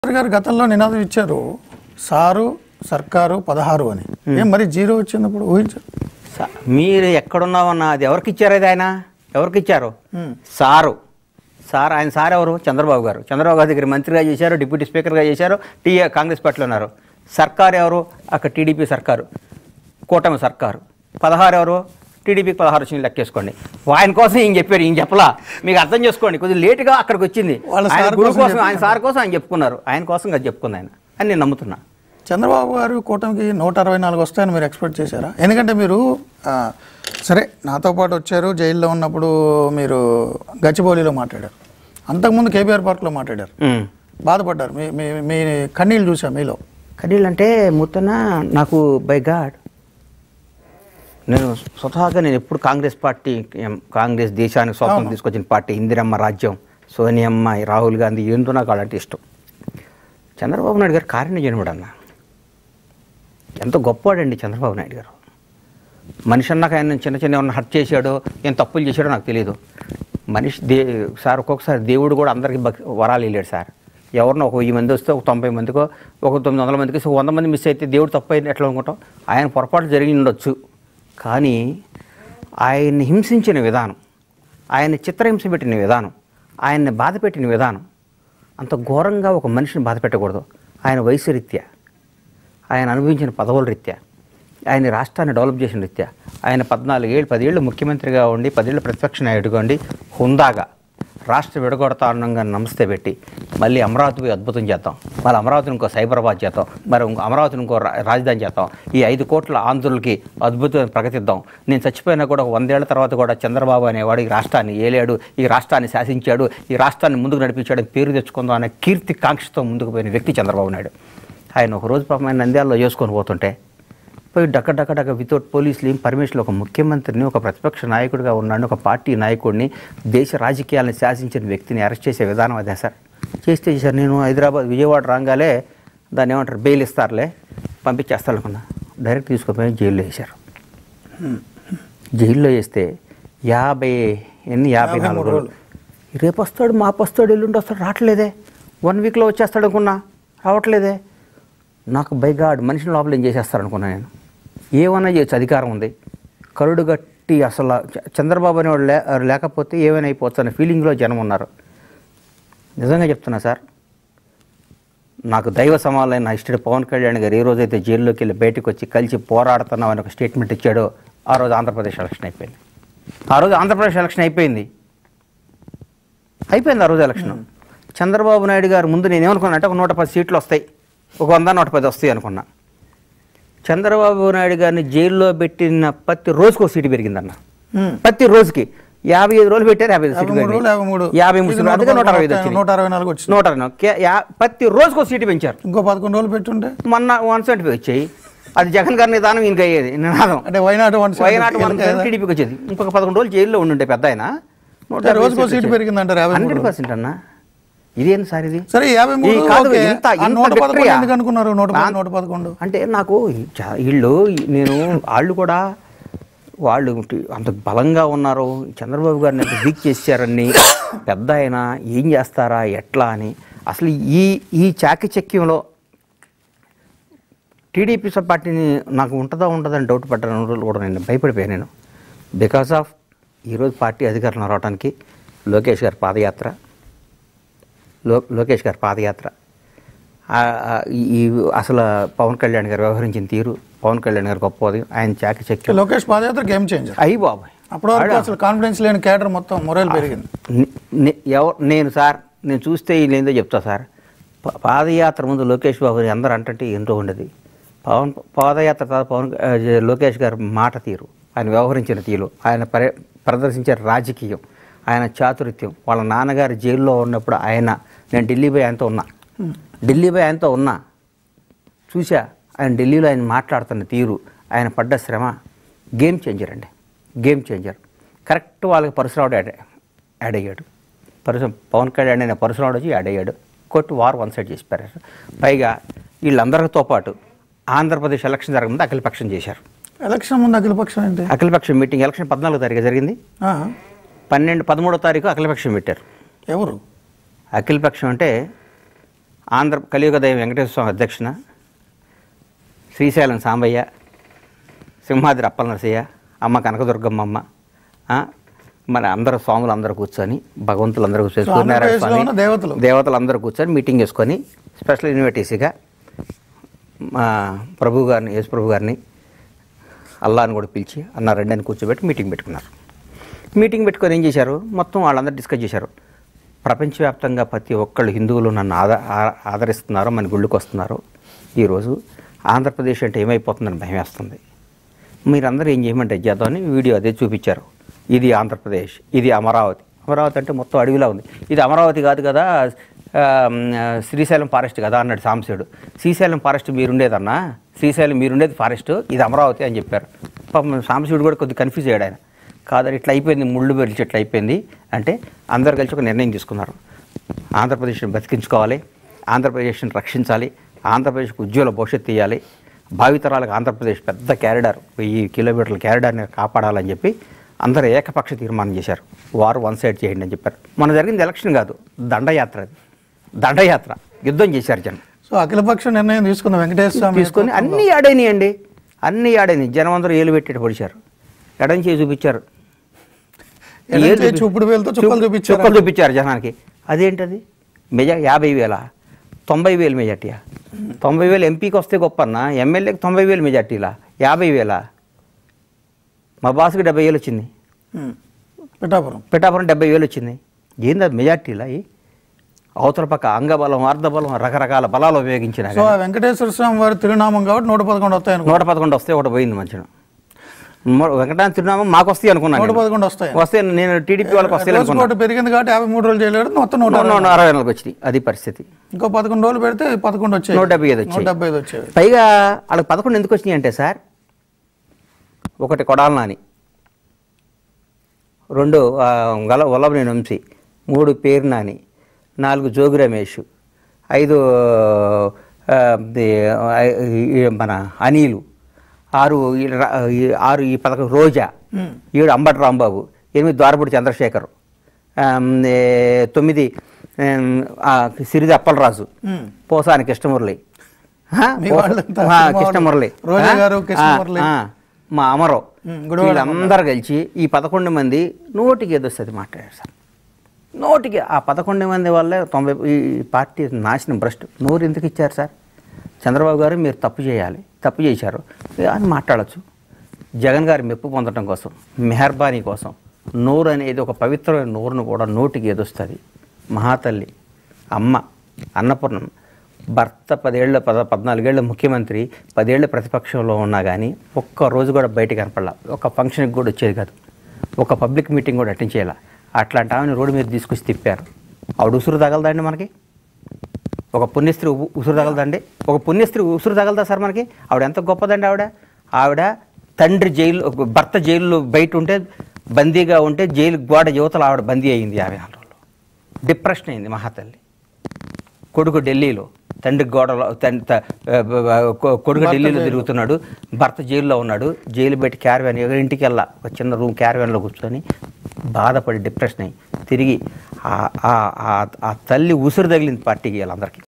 కేసీఆర్ గారు గతంలో నినాదం ఇచ్చారు సారు సర్కారు పదహారు అని ఏం మరి జీరో వచ్చినప్పుడు ఊహించారు స- మీరు ఎక్కడున్నామన్నా అది ఎవరికి ఇచ్చారు అది ఆయన ఎవరికి ఇచ్చారు సారు సార్ ఆయన సార్ ఎవరు చంద్రబాబు గారు చంద్రబాబు గారి దగ్గర మంత్రిగా చేశారు డిప్యూటీ స్పీకర్గా చేశారు టీ కాంగ్రెస్ పార్టీలో ఉన్నారు సర్కారు ఎవరు అక్కడ టీడీపీ సర్కారు కూటమి సర్కారు పదహారు ఎవరు టీడీపీకి పదహారు వచ్చింది లెక్కేసుకోండి ఆయన కోసం ఈయన చెప్పారు ఈయన చెప్పలా మీకు అర్థం చేసుకోండి కొద్దిగా లేటుగా అక్కడికి వచ్చింది వాళ్ళ ఆయన సార్ గురు కోసం కోసం ఆయన సార్ కోసం ఆయన చెప్పుకున్నారు ఆయన కోసం కదా చెప్పుకుంది ఆయన అని నేను నమ్ముతున్నా చంద్రబాబు గారు కూటమికి నూట అరవై నాలుగు వస్తాయని మీరు ఎక్స్పెక్ట్ చేశారా ఎందుకంటే మీరు ఆ, సరే నాతో పాటు వచ్చారు జైల్లో ఉన్నప్పుడు మీరు గచ్చిబౌలిలో మాట్లాడారు అంతకుముందు కేబీఆర్ పార్క్లో మాట్లాడారు ఉమ్. బాధపడ్డారు మీ మీ మీ కన్నీళ్ళు చూసా మీలో కడీలు అంటే ముత్తన నాకు బై గాడ్ నేను స్వతహాగా నేను ఎప్పుడు కాంగ్రెస్ పార్టీ ఏం, కాంగ్రెస్ దేశానికి స్వాతంత్రం తీసుకొచ్చిన పార్టీ ఇందిరమ్మ రాజ్యం సోనియమ్మ రాహుల్ గాంధీ ఏంటో నాకు అలాంటి ఇష్టం చంద్రబాబు నాయుడు గారు కారుణ్య జన్ముడు అన్న ఎంత గొప్పవాడండి చంద్రబాబు నాయుడు గారు మనిషి అన్నాక ఆయన చిన్న చిన్న ఏమన్నా హర్ట్ చేశాడో ఏం తప్పులు చేశాడో నాకు తెలియదు మనిషి దే సార్ ఒక్కొక్కసారి దేవుడు కూడా అందరికీ భక్ వరాలు వెళ్ళాడు సార్ ఎవరినో ఒక వెయ్యి మంది వస్తే ఒక తొంభై మందికో ఒక తొమ్మిది వందల మందికి ఒక వంద మంది మిస్ అయితే దేవుడు తప్పు అయింది ఎట్లా అనుకుంటాం ఆయన పొరపాటు జరిగి ఉండొచ్చు కానీ ఆయన్ని హింసించిన విధానం ఆయన్ని చిత్రహింస పెట్టిన విధానం ఆయన్ని బాధ పెట్టిన విధానం అంత ఘోరంగా ఒక మనిషిని బాధ పెట్టకూడదు ఆయన వయసు రీత్యా ఆయన అనుభవించిన పదవుల రీత్యా ఆయన రాష్ట్రాన్ని డెవలప్ చేసిన రీత్యా ఆయన పద్నాలుగేళ్ళు పదేళ్ళు ముఖ్యమంత్రిగా ఉండి పదేళ్ళు ప్రతిపక్ష నాయకుడిగా ఉండి హుందాగా రాష్ట్ర విడగొడతారణంగా నమస్తే పెట్టి మళ్ళీ అమరావతి పోయి అద్భుతం చేద్దాం మళ్ళీ అమరావతిని ఇంకో సైబరాబాద్ చేద్దాం మరి ఇంకో అమరావతిని ఇంకో రా- రాజధాని చేద్దాం ఈ ఐదు కోట్ల ఆంధ్రులకి అద్భుతమైన ప్రగతిద్దాం నేను చచ్చిపోయినా కూడా ఒక వందేళ్ల తర్వాత కూడా చంద్రబాబు అనేవాడు ఈ రాష్ట్రాన్ని ఏలాడు ఈ రాష్ట్రాన్ని శాసించాడు ఈ రాష్ట్రాన్ని ముందుకు నడిపించాడు అని పేరు తెచ్చుకుందాం అనే కీర్తి కాంక్షతో ముందుకు పోయిన వ్యక్తి చంద్రబాబు నాయుడు ఆయన ఒక రోజు పాపం ఆయన నంద్యాలలో చేసుకొని పోతుంటే పోయి డక్క డక్క డక్క వితౌట్ పోలీసులు ఏం పర్మిషన్ ఒక ముఖ్యమంత్రిని ఒక ప్రతిపక్ష నాయకుడిగా ఉన్నాడు ఒక పార్టీ నాయకుడిని దేశ రాజకీయాలను శాసించిన వ్యక్తిని అరెస్ట్ చేసే విధానం అదే సార్ చేస్తే సార్ నేను హైదరాబాద్ విజయవాడ రాగాలే దాన్ని ఏమంటారు బెయిల్ ఇస్తారులే పంపించేస్తాను అనుకున్నా డైరెక్ట్ తీసుకుపోయి జైల్లో వేశారు జైల్లో వేస్తే యాభై ఎన్ని యాభై యాభై నాలుగు మూడు రోజులు రేపు వస్తాడు మాపు వస్తాడు ఎల్లుండి వస్తాడు రావట్లేదే వన్ వీక్లో వచ్చేస్తాడు అనుకున్నా రావట్లేదే నాకు బైగాడ్ మనిషిని లోపల ఏం చేసేస్తారు అనుకున్నా నేను ఏమన్నా చేయొచ్చు అధికారం ఉంది కరుడు గట్టి అసలు చ- చంద్రబాబు అనేవాడు లే లేకపోతే ఏమైనా అయిపోవచ్చు అనే ఫీలింగ్లో జనం ఉన్నారు నిజంగా చెప్తున్నా సార్ నాకు దైవ సమాలైన నా ఇష్టడు పవన్ కళ్యాణ్ గారు ఏ రోజైతే జైల్లోకి వెళ్ళి బయటకు వచ్చి కలిసి పోరాడుతున్నామని ఒక స్టేట్మెంట్ ఇచ్చాడో ఆ రోజు ఆంధ్రప్రదేశ్ ఎలక్షన్ అయిపోయింది ఆ రోజు ఆంధ్రప్రదేశ్ ఎలక్షన్ అయిపోయింది అయిపోయింది ఆ రోజు ఎలక్షన్ చంద్రబాబు నాయుడు గారు ముందు నేను ఏమనుకున్నా అంటే ఒక నూట పది సీట్లు వస్తాయి ఒక వంద నూట పది వస్తాయి అనుకున్నా చంద్రబాబు నాయుడు గారిని జైల్లో పెట్టిన ప్రతి రోజుకు ఒక సీటు పెరిగిందన్న హ్మ్. ప్రతి రోజుకి యాభై ఐదు రోజులు పెట్టారు యాభై ఐదు యాభై సీట్లు మూడు పెరిగినాయి. యాభై మూడు యాభై మూడు ఇది సీట్లు. నూట అందుకే నూట అరవై ఐదు పదకొండు, వచ్చినాయి. నూట అరవై నాలుగు వచ్చింది నూట అరవై నాలుగు. కే- యా- ప్రతి రోజుకు ఒక సీటు పెంచారు ఇంకో పదకొండు రోజులు పెట్టుంటే మొన్న వన్ సెవెంటీ ఫైవ్ వచ్చాయి అది జగన్ గారి నిదానం ఇంకా అయ్యేది నినాదం అంటే వైనాట్ వన్ వైనాట్ వన్ టీడీపీకి వచ్చేది ఇంకొక పదకొండు రోజులు జైల్లో ఉండుంటే పెద్ద ఆయన అంటే రోజుకో సీటు పెరిగిందంటారు యాభై మూడు హండ్రెడ్ పర్సెంట్ అన్న ఇదేం సార్ ఇది సరే యాభై మూడు ఈ కాదు, ఓకే. ఇంత- ఆ ఇంత నూట పదకొండు విక్టరీయా? ఎందుకు అనుకున్నారు నూట పది నా- నూట పదకొండు అంటే నాకు చా- వీళ్ళు నేను వాళ్ళు కూడా వాళ్ళు టి- అంత బలంగా ఉన్నారు చంద్రబాబు గారిని అంత వీక్ చేశారని పెద్ద ఆయన ఏం చేస్తారా ఎట్లా అని అసలు ఈ ఈ చాకచక్యంలో టీడీపీ సబ్ పార్టీని నాకు ఉంటుందా ఉంటుందని డౌట్ పడ్డాను రోజులు కూడా నేను భయపడిపోయాను నేను బికాస్ ఆఫ్ ఈరోజు పార్టీ అధికారంలో రావడానికి లోకేష్ గారి పాదయాత్ర లో లోకేష్ గారి పాదయాత్ర ఆ- ఆ ఈ- ఈ అసలు పవన్ కళ్యాణ్ గారు వ్యవహరించిన తీరు పవన్ కళ్యాణ్ గారు గొప్పది ఆయన చాకచక్యం లోకేష్ పాదయాత్ర గేమ్ చేంజర్ అయ్యి బాబాయ్ అప్పటి వరకు అసలు కాన్ఫిడెన్స్ లేని కేటర్ మొత్తం మొరైల్ పెరిగింది నే- నే- ఎవ- నేను సార్ నేను చూస్తే వీళ్ళేందో చెప్తా సార్ ప- పాదయాత్ర ముందు లోకేష్ బాబు గారు అందరూ అంటే ఏంటో ఉండదు పవన్ పాదయాత్ర తర్వాత పవన్ ఆ, జ- లోకేష్ గారు మాట తీరు ఆయన వ్యవహరించిన తీరు ఆయన పరి ప్రదర్శించే రాజకీయం ఆయన చాతురిత్యం వాళ్ళ నాన్నగారు జైల్లో ఉన్నప్పుడు ఆయన నేను ఢిల్లీ పోయి ఆయనతో ఉన్నా ఢిల్లీ పోయి ఆయనతో ఉన్నా చూసా ఆయన ఢిల్లీలో ఆయన మాట్లాడుతున్న తీరు ఆయన పడ్డ శ్రమ గేమ్ చేంజర్ అండి గేమ్ చేంజర్ కరెక్ట్ వాళ్ళకి పరశురావుడు యాడ్ యాడ్ అయ్యాడు పరశు పవన్ కళ్యాణ్ అనే పరశురావుడు వచ్చి యాడ్ అయ్యాడు కొట్టి వార్ వన్ సైడ్ చేసి పారారు పైగా వీళ్ళందరితో పాటు ఆంధ్రప్రదేశ్ ఎలక్షన్ జరగముందు అఖిలపక్షం చేశారు ఎలక్షన్ ముందు అఖిలపక్షం ఏంటి అఖిలపక్షం మీటింగ్ ఎలక్షన్ పద్నాలుగో తారీఖు జరిగింది ఆ, పన్నెండు పదమూడో తారీఖు అఖిలపక్షం పెట్టారు ఎవరు అఖిలపక్షం అంటే ఆంధ్ర కలియుగ దైవం వెంకటేశ్వర స్వామి అధ్యక్షన శ్రీశైలం సాంబయ్య సింహాద్రి అప్పల నరసయ్య అమ్మ కనకదుర్గమ్మ అమ్మ ఆ, మన అందరూ స్వాములు అందరూ కూర్చొని భగవంతులు అందరూ కూర్చొని సో సూర్యనారాయణ ఆంధ్రప్రదేశ్లో ఉన్న దేవతలు. స్వామి దేవతలు అందరూ కూర్చొని మీటింగ్ చేసుకొని స్పెషల్ ఇన్విటేసీగా మా ప్రభు గారిని యేసు ప్రభు గారిని అల్లాని కూడా పిలిచి అన్న రెండు అని కూర్చోబెట్టి మీటింగ్ పెట్టుకున్నారు మీటింగ్ పెట్టుకొని ఏం చేశారు మొత్తం వాళ్ళందరూ డిస్కస్ చేశారు ప్రపంచవ్యాప్తంగా ప్రతి ఒక్కళ్ళు హిందువులు నన్ను ఆద ఆ- ఆదరిస్తున్నారు మన గుళ్ళకి వస్తున్నారు ఈరోజు ఆంధ్రప్రదేశ్ అంటే ఏమైపోతుందని భయం వేస్తుంది మీరందరూ ఏం చేయమంటే చేద్దామని వీడియో అదే చూపించారు ఇది ఆంధ్రప్రదేశ్ ఇది అమరావతి అమరావతి అంటే మొత్తం అడవిలా ఉంది ఇది అమరావతి కాదు కదా ఆ, శ్రీశైలం ఫారెస్ట్ కదా అన్నాడు సాంశివుడు శ్రీశైలం ఫారెస్ట్ మీరుండేదన్నా శ్రీశైలం మీరుండేది ఫారెస్ట్ ఇది అమరావతి అని చెప్పారు పాపం సాంశివుడు కూడా కొద్దిగా కన్ఫ్యూజ్ అయ్యాడు ఆయన కాదని ఇట్లా అయిపోయింది ముళ్ళు బెరిచి ఇట్లా అయిపోయింది అంటే అందరు కలిసి ఒక నిర్ణయం తీసుకున్నారు ఆంధ్రప్రదేశ్ని బతికించుకోవాలి ఆంధ్రప్రదేశ్ని రక్షించాలి ఆంధ్రప్రదేశ్కి ఉజ్వల భవిష్యత్తు ఇవ్వాలి భావితరాలకు ఆంధ్రప్రదేశ్ పెద్ద క్యారిడార్ వెయ్యి కిలోమీటర్ల క్యారిడార్ని కాపాడాలని చెప్పి అందరూ ఏకపక్ష తీర్మానం చేశారు వారు వన్ సైడ్ చేయండి అని చెప్పారు మన జరిగింది ఎలక్షన్ కాదు దండయాత్ర అది దండయాత్ర యుద్ధం చేశారు జనం సో అఖిలపక్ష నిర్ణయం తీసుకున్న వెంకటేశ్వర స్వామి తీసుకొని అన్నీ ఆడైనాయండి అన్నీ ఆడైనాయి జనం అందరూ ఏలు పెట్టి పొడిచారు ఎడం చేయి చూపించారు ఎడం ఏలు చేయి చూపి- చూపుడు వేలుతో చుక్కలు చూ- చూపించారా? చుక్కలు చూపించారు జనానికి అదేంటది మెజా యాభై వేల తొంభై వేలు మెజార్టీయా తొంభై వేలు ఎంపీకి వస్తే గొప్ప అన్న ఎమ్మెల్యేకి తొంభై వేలు మెజార్టీలా యాభై వేల మా బాస్కి డెబ్బై వేలు వచ్చింది ఉమ్. పిఠాపురం పిఠాపురం డెబ్బై వేలు వచ్చింది ఏంది అది మెజార్టీలా ఈ అవతల పక్క అంగబలం అర్ధబలం రకరకాల బలాలు ఉపయోగించిన సో ఆ వెంకటేశ్వర స్వామి వారి తిరునామం కాబట్టి నూట పదకొండు వస్తాయి అనుకో నూట పదకొండు వస్తే ఒకటి పోయింది మంచిగా వెంకటాన్ని తిరునామా మాకు వస్తాయి అనుకున్నాను నూట నేను. పదకొండు వస్తాయి వస్తే నేను టీడీపీ వాళ్ళకి వస్తాయి రోజు అనుకున్నాను కోటి పెరిగింది కాబట్టి యాభై మూడు రోజులు చేయలేడు మొత్తం నూట అరవై. నూట అరవై నాలుగు వచ్చినాయి అది పరిస్థితి ఇంకో పదకొండు రోజులు పెడితే పదకొండు వచ్చాయి నూట డెబ్బై ఐదు నూట వచ్చాయి డెబ్బై ఐదు వచ్చేవి పైగా వాళ్ళకి పదకొండు ఎందుకు వచ్చినాయి అంటే సార్ ఒకటి కొడాల నాని రెండు ఆ, గల వల్లభనేని వంశీ మూడు పేరు నాని నాలుగు జోగి రమేష్ ఐదు ఆ, ది- ఆ, ఈ మన అనిలు ఆరు ఈ ర- ఈ ఆరు ఈ పదకొండు రోజా ఉమ్. ఏడు అంబటి రాంబాబు ఎనిమిది ద్వారపూడి చంద్రశేఖర్ ఆమ్, ఏ, తొమ్మిది ఆమ్, ఆ, సిరిది అప్పలరాజు ఉమ్. పోసాని కృష్ణమురళి ఆ, మీ పోస- వాళ్ళంతా ఆ, సినిమా కృష్ణమురళి వాళ్ళు. రోజా ఆ, గారు, కృష్ణమురళి. ఆ, ఆ, మా అమరో ఉమ్, గుడివాడ వీళ్ళందరూ కలిసి ఈ పదకొండు మంది నోటికి ఏదొస్తుంది మాట్లాడారు సార్ నోటికి ఆ పదకొండు మంది వల్లే తొంభై ఈ పార్టీ నాశనం భ్రష్టు నోరు ఎందుకు ఇచ్చారు సార్ చంద్రబాబు గారు మీరు తప్పు చేయాలి తప్పు చేశారు అని మాట్లాడచ్చు జగన్ గారి మెప్పు పొందడం కోసం మెహర్బానీ కోసం నోరు అనేది ఒక పవిత్రమైన నోరును కూడా నోటికి ఏదొస్తుంది మహాతల్లి అమ్మ అన్నపూర్ణం భర్త పదేళ్ల పద పద్నాలుగేళ్ల ముఖ్యమంత్రి పదేళ్ల ప్రతిపక్షంలో ఉన్నా కానీ ఒక్క రోజు కూడా బయట కనపడాల ఒక ఫంక్షన్కి కూడా వచ్చేది కాదు ఒక పబ్లిక్ మీటింగ్ కూడా అటెండ్ చేయాల అట్లాంటి ఆమెను రోడ్డు మీద తీసుకొచ్చి తిప్పారు ఆవిడ ఉసురు తగలదండి మనకి ఒక పుణ్యస్త్రీ ఉ- ఉసురు తగలదండి ఒక పుణ్యస్త్రీ ఉసురు తగలదా సార్ మనకి ఆవిడ ఎంత గొప్పదండి ఆవిడ ఆవిడ తండ్రి జైలు భర్త జైల్లో బయట ఉంటే బందీగా ఉంటే జైలు గోడ యువతలు ఆవిడ బందీ అయింది యాభై నాలుగు రోజులు డిప్రెషన్ అయింది మహాతల్లి కొడుకు ఢిల్లీలో తండ్రి గోడలో తండ్రి త- ఆ, బ- బ- కొ- కొడుకు ఢిల్లీలో తిరుగుతున్నాడు భర్త జైల్లో ఉన్నాడు జైలు పెట్టి క్యారవాన్ ఇంటికి వెళ్ళా ఒక చిన్న రూమ్ క్యారవాన్లో కూర్చొని బాధపడి డిప్రెషన్ అయ్యి తిరిగి ఆ- ఆ- ఆ- ఆ తల్లి ఉసురు తగిలింది పార్టీకి వీళ్ళందరికీ